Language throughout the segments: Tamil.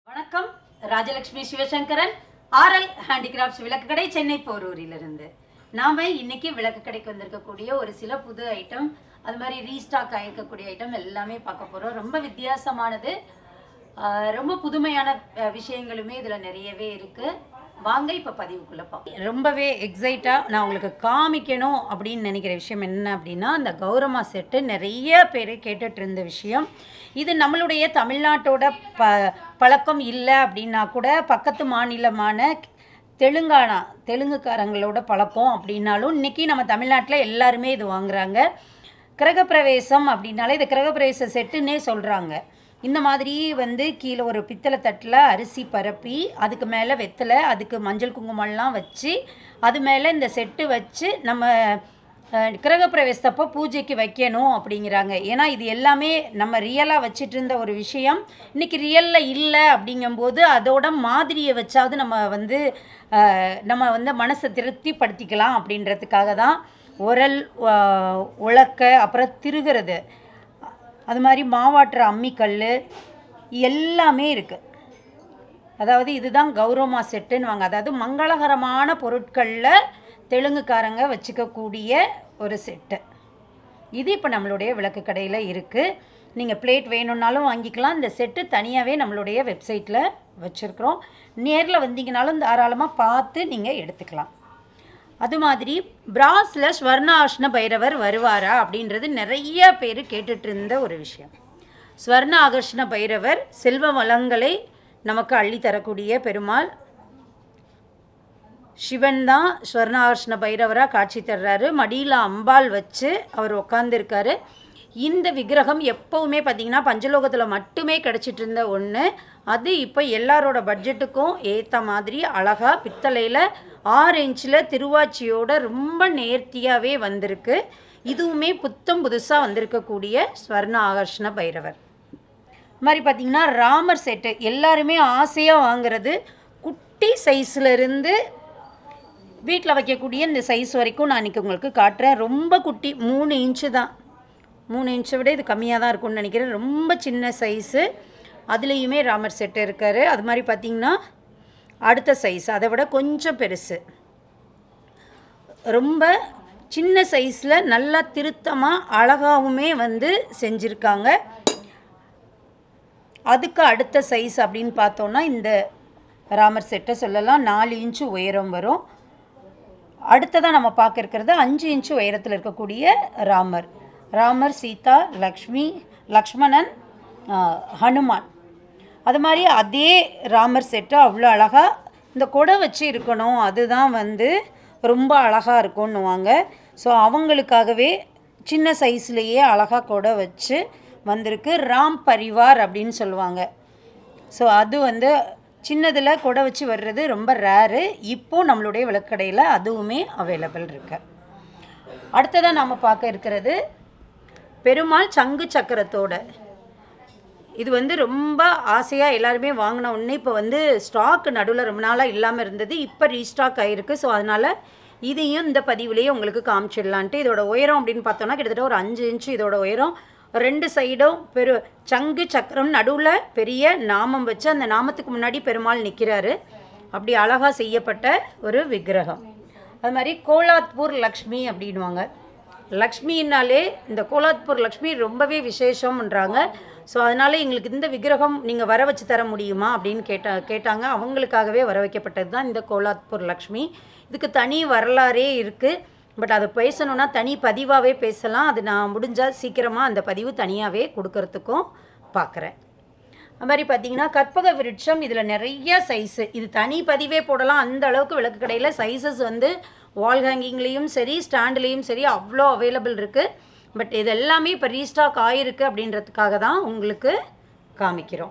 வணக்கம் ராஜலட்சுமி சிவசங்கரன் ஆர்எல் ஹேண்டிகிராஃப்ட்ஸ் விளக்கு கடை சென்னை போரூரிலிருந்து நாம இன்னைக்கு விளக்கு கடைக்கு வந்திருக்கக்கூடிய ஒரு சில புது ஐட்டம் அது மாதிரி ரீஸ்டாக் ஆயிருக்கக்கூடிய ஐட்டம் எல்லாமே பார்க்க போறோம் ரொம்ப வித்தியாசமானது ஆஹ் ரொம்ப புதுமையான அஹ், விஷயங்களுமே இதுல நிறையவே இருக்கு வாங்க இப்ப பதிவுக்குள்ள பார்ப்போம் ரொம்பவே எக்ஸைட்டா நான் உங்களுக்கு காமிக்கணும் அப்படின்னு நினைக்கிற விஷயம் என்ன அப்படின்னா அந்த கௌரமா செட்டு நிறைய பேர் கேட்டுட்டு இருந்த விஷயம் இது நம்மளுடைய தமிழ்நாட்டோட ப பழக்கம் இல்லை அப்படின்னா கூட பக்கத்து மாநிலமான தெலுங்கானா தெலுங்குக்காரங்களோட பழக்கம் அப்படின்னாலும் இன்னைக்கு நம்ம தமிழ்நாட்டில் எல்லாருமே இது வாங்குறாங்க கிரகப்பிரவேசம் அப்படின்னாலே இது கிரகப்பிரவேச செட்டுன்னே சொல்கிறாங்க இந்த மாதிரி வந்து கீழே ஒரு பித்தளை தட்டில் அரிசி பரப்பி அதுக்கு மேலே வெத்தலை அதுக்கு மஞ்சள் குங்குமம்லாம் வச்சு அது மேலே இந்த செட்டு வச்சு நம்ம அஹ், கிரகப்பிரவேசத்தப்போ பூஜைக்கு வைக்கணும் அப்படிங்கிறாங்க ஏன்னா இது எல்லாமே நம்ம ரியலாக வச்சிட்டு இருந்த ஒரு விஷயம் இன்னைக்கு ரியலில் இல்லை அப்படிங்கும்போது அதோட மாதிரியை வச்சாவது நம்ம வந்து அஹ், நம்ம வந்து மனசை திருப்திப்படுத்திக்கலாம் அப்படின்றதுக்காக தான் உரல் அஹ், உலக்க அப்புறம் திருகிறது அது மாதிரி மாவாட்டுற அம்மிக்கல் எல்லாமே இருக்குது அதாவது இதுதான் கௌரவமா செட்டுன்னு வாங்க அதாவது மங்களகரமான பொருட்களில் தெலுங்குக்காரங்க வச்சுக்கக்கூடிய ஒரு செட்டு இது இப்போ நம்மளுடைய விளக்கு கடையில் இருக்குது நீங்கள் பிளேட் வேணும்னாலும் வாங்கிக்கலாம் இந்த செட்டு தனியாகவே நம்மளுடைய வெப்சைட்டில் வச்சுருக்குறோம் நேரில் வந்தீங்கனாலும் தாராளமாக பார்த்து நீங்கள் எடுத்துக்கலாம் அது மாதிரி பிராஸில் ஸ்வர்ணாஷ்ண பைரவர் வருவாரா அப்படின்றது நிறைய பேர் கேட்டுட்டு இருந்த ஒரு விஷயம் ஸ்வர்ண ஆகர்ஷ்ண பைரவர் செல்வ வளங்களை நமக்கு அள்ளி தரக்கூடிய பெருமாள் சிவன் தான் ஸ்வர்ணாகர்ஷ்ண பைரவராக காட்சி தர்றாரு மடியில் அம்பாள் வச்சு அவர் உட்காந்துருக்காரு இந்த விக்கிரகம் எப்போவுமே பார்த்தீங்கன்னா பஞ்சலோகத்தில் மட்டுமே கிடச்சிட்டு இருந்த ஒன்று அது இப்போ எல்லாரோட பட்ஜெட்டுக்கும் ஏற்ற மாதிரி அழகாக பித்தளையில் ஆறு இன்ச்சில் திருவாச்சியோட ரொம்ப நேர்த்தியாகவே வந்திருக்கு இதுவுமே புத்தம் புதுசாக வந்திருக்கக்கூடிய ஸ்வர்ண ஆகர்ஷ்ண பைரவர் இது மாதிரி பார்த்தீங்கன்னா ராமர் செட்டு எல்லாருமே ஆசையாக வாங்குறது குட்டி சைஸ்ல இருந்து வீட்டில் வைக்கக்கூடிய இந்த சைஸ் வரைக்கும் நான் இன்றைக்கி உங்களுக்கு காட்டுறேன் ரொம்ப குட்டி மூணு இன்ச்சு தான் மூணு இன்ச்சை விட இது கம்மியாக தான் இருக்கும்னு நினைக்கிறேன் ரொம்ப சின்ன சைஸு அதுலேயுமே ராமர் செட்டு இருக்காரு அது மாதிரி பார்த்தீங்கன்னா அடுத்த சைஸ் அதை விட கொஞ்சம் பெருசு ரொம்ப சின்ன சைஸில் நல்லா திருத்தமாக அழகாவுமே வந்து செஞ்சுருக்காங்க அதுக்கு அடுத்த சைஸ் அப்படின்னு பார்த்தோன்னா இந்த ராமர் செட்டை சொல்லலாம் நாலு இன்ச்சு உயரம் வரும் அடுத்ததாக நம்ம பார்க்க இருக்கிறது அஞ்சு இன்ச்சு உயரத்தில் இருக்கக்கூடிய ராமர் ராமர் சீதா லக்ஷ்மி லக்ஷ்மணன் ஆஹ், ஹனுமான் அது மாதிரி அதே ராமர் செட்டு அவ்வளோ அழகாக இந்த கொடை வச்சு இருக்கணும் அதுதான் வந்து ரொம்ப அழகாக இருக்கும்னுவாங்க ஸோ அவங்களுக்காகவே சின்ன சைஸ்லேயே அழகாக கொடை வச்சு வந்திருக்கு ராம் பரிவார் அப்படின்னு சொல்லுவாங்க ஸோ அது வந்து சின்னதில் கொடை வச்சு வர்றது ரொம்ப ரேரு இப்போ நம்மளுடைய விளக்கடையில் அதுவுமே அவைலபிள் இருக்கு அடுத்ததாக நாம் பார்க்க இருக்கிறது பெருமாள் சங்கு சக்கரத்தோட இது வந்து ரொம்ப ஆசையாக எல்லாருமே வாங்கின உடனே இப்போ வந்து ஸ்டாக் நடுவில் ரொம்ப நாளாக இல்லாமல் இருந்தது இப்போ ரீஸ்டாக் ஆகிருக்கு ஸோ அதனால் இதையும் இந்த பதிவுலேயே உங்களுக்கு காமிச்சிடலான்ட்டு இதோட உயரம் அப்படின்னு பார்த்தோன்னா கிட்டத்தட்ட ஒரு அஞ்சு இன்ச்சு இதோட உயரம் ரெண்டு சைடும் பெரு சங்கு சக்கரம் நடுவில் பெரிய நாமம் வச்சு அந்த நாமத்துக்கு முன்னாடி பெருமாள் நிற்கிறாரு அப்படி அழகாக செய்யப்பட்ட ஒரு விக்கிரகம் அது மாதிரி கோலாத்பூர் லக்ஷ்மி அப்படின்வாங்க லக்ஷ்மின்னாலே இந்த கோலாத்பூர் லக்ஷ்மி ரொம்பவே விசேஷம்ன்றாங்க ஸோ அதனால் எங்களுக்கு இந்த விக்கிரகம் நீங்கள் வர வச்சு தர முடியுமா அப்படின்னு கேட்டா கேட்டாங்க அவங்களுக்காகவே வர வைக்கப்பட்டது தான் இந்த கோலாத்பூர் லக்ஷ்மி இதுக்கு தனி வரலாறே இருக்குது பட் அதை பேசணுன்னா தனி பதிவாகவே பேசலாம் அது நான் முடிஞ்சால் சீக்கிரமாக அந்த பதிவு தனியாகவே கொடுக்கறதுக்கும் பார்க்குறேன் அது மாதிரி பார்த்தீங்கன்னா கற்பக விருட்சம் இதில் நிறைய சைஸு இது தனி பதிவே போடலாம் அந்த அளவுக்கு விளக்கு கடையில் சைஸஸ் வந்து வால் ஹேங்கிங்லேயும் சரி ஸ்டாண்டுலேயும் சரி அவ்வளோ அவைலபிள் இருக்குது பட் இது எல்லாமே இப்போ ரீஸ்டாக் ஆகிருக்கு அப்படின்றதுக்காக தான் உங்களுக்கு காமிக்கிறோம்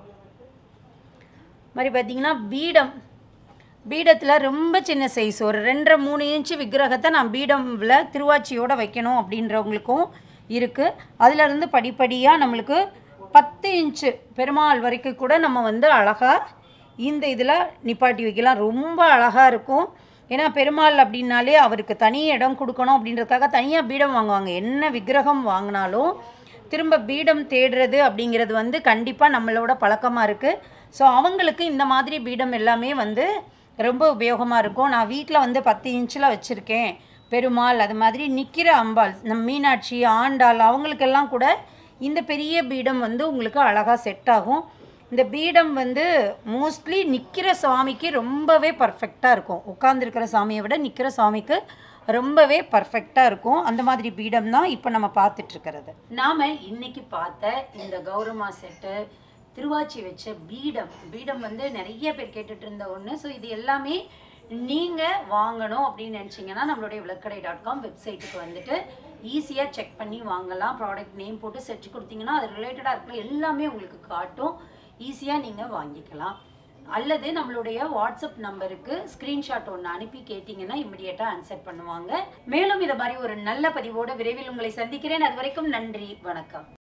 மாதிரி பார்த்தீங்கன்னா பீடம் பீடத்தில் ரொம்ப சின்ன சைஸ் ஒரு ரெண்டரை மூணு இன்ச்சு விக்கிரகத்தை நான் பீடம்ல திருவாச்சியோடு வைக்கணும் அப்படின்றவங்களுக்கும் இருக்குது அதிலிருந்து படிப்படியாக நம்மளுக்கு பத்து இன்ச்சு பெருமாள் வரைக்கும் கூட நம்ம வந்து அழகாக இந்த இதில் நிப்பாட்டி வைக்கலாம் ரொம்ப அழகாக இருக்கும் ஏன்னா பெருமாள் அப்படின்னாலே அவருக்கு தனி இடம் கொடுக்கணும் அப்படின்றதுக்காக தனியாக பீடம் வாங்குவாங்க என்ன விக்கிரகம் வாங்கினாலும் திரும்ப பீடம் தேடுறது அப்படிங்கிறது வந்து கண்டிப்பாக நம்மளோட பழக்கமாக இருக்குது ஸோ அவங்களுக்கு இந்த மாதிரி பீடம் எல்லாமே வந்து ரொம்ப உபயோகமாக இருக்கும் நான் வீட்டில் வந்து பத்து இன்ச்சில் வச்சுருக்கேன் பெருமாள் அது மாதிரி நிற்கிற அம்பாள் நம்ம மீனாட்சி ஆண்டாள் அவங்களுக்கெல்லாம் கூட இந்த பெரிய பீடம் வந்து உங்களுக்கு அழகாக செட் ஆகும் இந்த பீடம் வந்து மோஸ்ட்லி நிற்கிற சுவாமிக்கு ரொம்பவே பர்ஃபெக்டாக இருக்கும் உட்காந்துருக்கிற சாமியை விட நிற்கிற சுவாமிக்கு ரொம்பவே பர்ஃபெக்டாக இருக்கும் அந்த மாதிரி பீடம் தான் இப்போ நம்ம பார்த்துட்ருக்கிறது நாம் இன்னைக்கு பார்த்த இந்த கௌரமா செட்டு திருவாச்சி வச்ச பீடம் பீடம் வந்து நிறைய பேர் கேட்டுட்டு இருந்த ஒன்று ஸோ இது எல்லாமே நீங்கள் வாங்கணும் அப்படின்னு நினச்சிங்கன்னா நம்மளுடைய விளக்கடை டாட் காம் வெப்சைட்டுக்கு வந்துட்டு ஈஸியாக செக் பண்ணி வாங்கலாம் ப்ராடக்ட் நேம் போட்டு செர்ச் கொடுத்தீங்கன்னா அது ரிலேட்டடாக இருக்கிற எல்லாமே உங்களுக்கு காட்டும் ஈஸியாக நீங்கள் வாங்கிக்கலாம் அல்லது நம்மளுடைய வாட்ஸ்அப் நம்பருக்கு ஸ்க்ரீன்ஷாட் ஒன்று அனுப்பி கேட்டிங்கன்னா இமிடியேட்டாக ஆன்சர் பண்ணுவாங்க மேலும் இதை மாதிரி ஒரு நல்ல பதிவோடு விரைவில் உங்களை சந்திக்கிறேன் அது வரைக்கும் நன்றி வணக்கம்